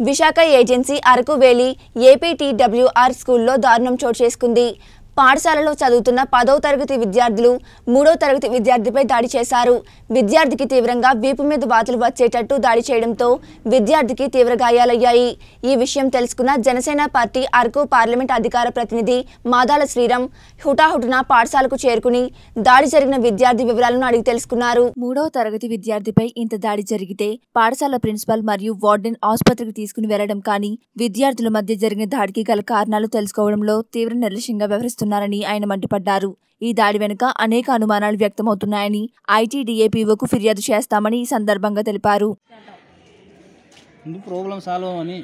Visakha agency Araku వేలి ఏపీటీడబ్ల్యూఆర్ స్కూల్లో దారుణం చోటు చేసుకుంది పాఠశాలలో చదువుతున్న పదవ తరగతి విద్యార్థులు మూడో తరగతి విద్యార్థిపై దాడి చేశారు విద్యార్థికి తీవ్రంగా వీపు మీద వాతలు వచ్చేటట్టు దాడి చేయడంతో విద్యార్థికి తీవ్ర గాయాలయ్యాయి ఈ విషయం తెలుసుకున్న జనసేన పార్టీ అరకు పార్లమెంట్ అధికార ప్రతినిధి మాదాల శ్రీరామ్ హుటాహుటిన పాఠశాలకు చేరుకుని దాడి జరిగిన విద్యార్థి వివరాలను అడిగి తెలుసుకున్నారు మూడవ తరగతి విద్యార్థిపై ఇంత దాడి జరిగితే పాఠశాల ప్రిన్సిపల్ మరియు వార్డెన్ ఆసుపత్రికి తీసుకుని వెళ్లడం కానీ విద్యార్థుల మధ్య జరిగిన దాడికి గల కారణాలు తెలుసుకోవడంలో తీవ్ర నిర్లక్ష్యంగా వ్యవహరిస్తున్నారని ఆయన మండిపడ్డారు ఈ దాడి వెనుక అనేక అనుమానాలు వ్యక్తమవుతున్నాయని ఐటీడీఏపీఓకు ఫిర్యాదు చేస్తామని ఈ సందర్భంగా తెలిపారు ముందు ప్రాబ్లం సాల్వ్ అవ్వని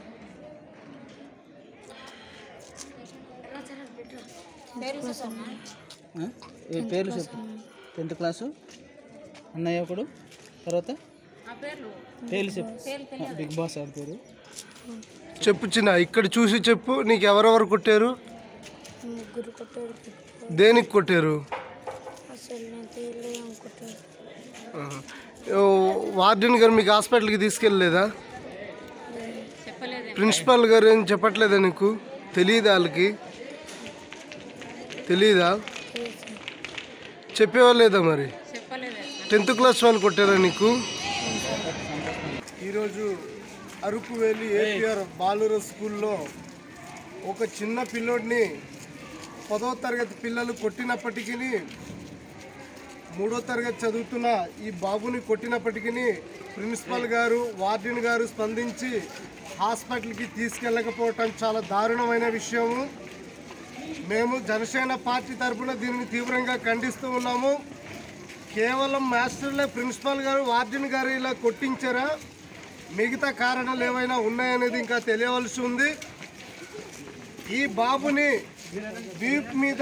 ఆ? ఏ పేర్లు చెప్పు టెన్త్ క్లాసు అన్నయ్య ఒకడు తర్వాత పేర్లు చెప్పు ఆ, బిగ్ బాస్ ఆడి పేరు చెప్పు చిన్న ఇక్కడ చూసి చెప్పు నీకు ఎవరెవరు కొట్టారు ముగ్గురు కొట్టాడు దేనికి కొట్టారు అసలు నేను తెలియదు అనుకుంటాడు ఆహా. ఓ, వార్డెన్ గారు మీకు హాస్పిటల్కి తీసుకెళ్ళలేదా ప్రిన్సిపాల్ గారు ఏం చెప్పట్లేదా నీకు తెలియదా వాళ్ళకి తెలీదా చెప్పేవాళ్ళేదా మరి టెన్త్ క్లాస్ వాళ్ళు కొట్టారా నీకు ఈరోజు అరకు వెళ్ళి ఏపీఆర్ బాలుర స్కూల్లో ఒక చిన్న పిల్లోడిని పదో తరగతి పిల్లలు కొట్టినప్పటికీ మూడో తరగతి చదువుతున్న ఈ బాబుని కొట్టినప్పటికీ ప్రిన్సిపల్ గారు వార్డెన్ గారు స్పందించి హాస్పిటల్కి తీసుకెళ్ళకపోవటం చాలా దారుణమైన విషయము మేము జనసేన పార్టీ తరఫున దీనిని తీవ్రంగా ఖండిస్తూ ఉన్నాము కేవలం మాస్టర్లే ప్రిన్సిపల్ గారు వార్డెన్ గారు ఇలా కొట్టించారా మిగతా కారణాలు ఏమైనా ఉన్నాయనేది ఇంకా తెలియవలసి ఉంది ఈ బాబుని వీప్ మీద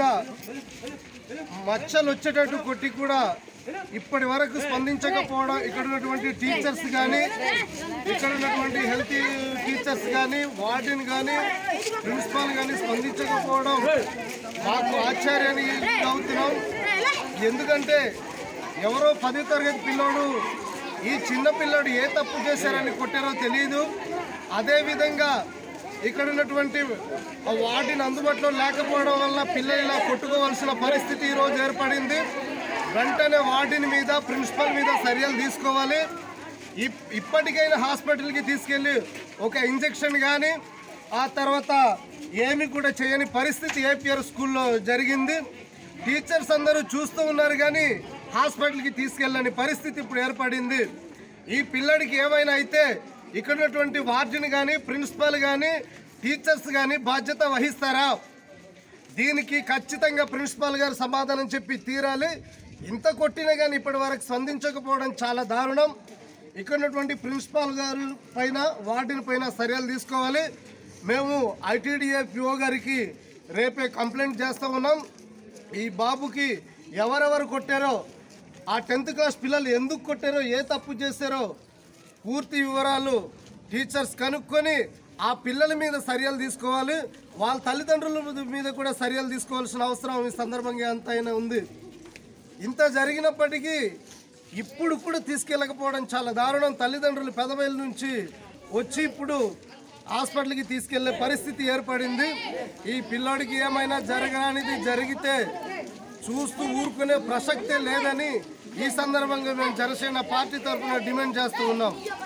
మచ్చలు వచ్చేటట్టు కొట్టి కూడా ఇప్పటి వరకు స్పందించకపోవడం ఇక్కడ ఉన్నటువంటి టీచర్స్ కానీ ఇక్కడ ఉన్నటువంటి హెల్త్ టీచర్స్ కానీ వార్డెన్ కానీ ప్రిన్సిపాల్ కానీ స్పందించకపోవడం మాకు ఆశ్చర్యాన్ని అవుతున్నాం ఎందుకంటే ఎవరో పది తరగతి పిల్లోడు ఈ చిన్న పిల్లోడు ఏ తప్పు చేశారని కొట్టారో తెలియదు అదేవిధంగా ఇక్కడ ఉన్నటువంటి వాటిని అందుబాటులో లేకపోవడం వల్ల పిల్లలు ఇలా కొట్టుకోవాల్సిన పరిస్థితి ఈరోజు ఏర్పడింది వెంటనే వాటిని మీద ప్రిన్సిపల్ మీద చర్యలు తీసుకోవాలి ఇప్- ఇప్పటికైనా హాస్పిటల్కి తీసుకెళ్ళి ఒక ఇంజెక్షన్ కానీ ఆ తర్వాత ఏమి కూడా చేయని పరిస్థితి ఏపీఆర్ స్కూల్లో జరిగింది టీచర్స్ అందరూ చూస్తూ ఉన్నారు కానీ హాస్పిటల్కి తీసుకెళ్ళని పరిస్థితి ఇప్పుడు ఏర్పడింది ఈ పిల్లడికి ఏమైనా అయితే ఇక్కడ ఉన్నటువంటి వార్డెన్ కానీ ప్రిన్సిపల్ కానీ టీచర్స్ కానీ బాధ్యత వహిస్తారా దీనికి ఖచ్చితంగా ప్రిన్సిపాల్ గారు సమాధానం చెప్పి తీరాలి ఇంత కొట్టినా కానీ ఇప్పటి వరకు స్పందించకపోవడం చాలా దారుణం ఇక్కడ ఉన్నటువంటి ప్రిన్సిపాల్ గారు పైన వార్డెన్ పైన చర్యలు తీసుకోవాలి మేము ఐటీడీఏ పిఓ గారికి రేపే కంప్లైంట్ చేస్తూ ఉన్నాం ఈ బాబుకి ఎవరెవరు కొట్టారో ఆ టెన్త్ క్లాస్ పిల్లలు ఎందుకు కొట్టారో ఏ తప్పు చేశారో పూర్తి వివరాలు టీచర్స్ కనుక్కొని ఆ పిల్లల మీద చర్యలు తీసుకోవాలి వాళ్ళ తల్లిదండ్రుల మీద కూడా చర్యలు తీసుకోవాల్సిన అవసరం ఈ సందర్భంగా ఎంతైనా ఉంది ఇంత జరిగినప్పటికీ ఇప్పుడు కూడా తీసుకెళ్ళకపోవడం చాలా దారుణం తల్లిదండ్రులు పెదవేల నుంచి వచ్చి ఇప్పుడు హాస్పిటల్కి తీసుకెళ్లే పరిస్థితి ఏర్పడింది ఈ పిల్లోడికి ఏమైనా జరగరానిది జరిగితే చూస్తూ ఊరుకునే ప్రసక్తే లేదని ఈ సందర్భంగా మేము జనసేన పార్టీ తరఫున డిమాండ్ చేస్తూ ఉన్నాం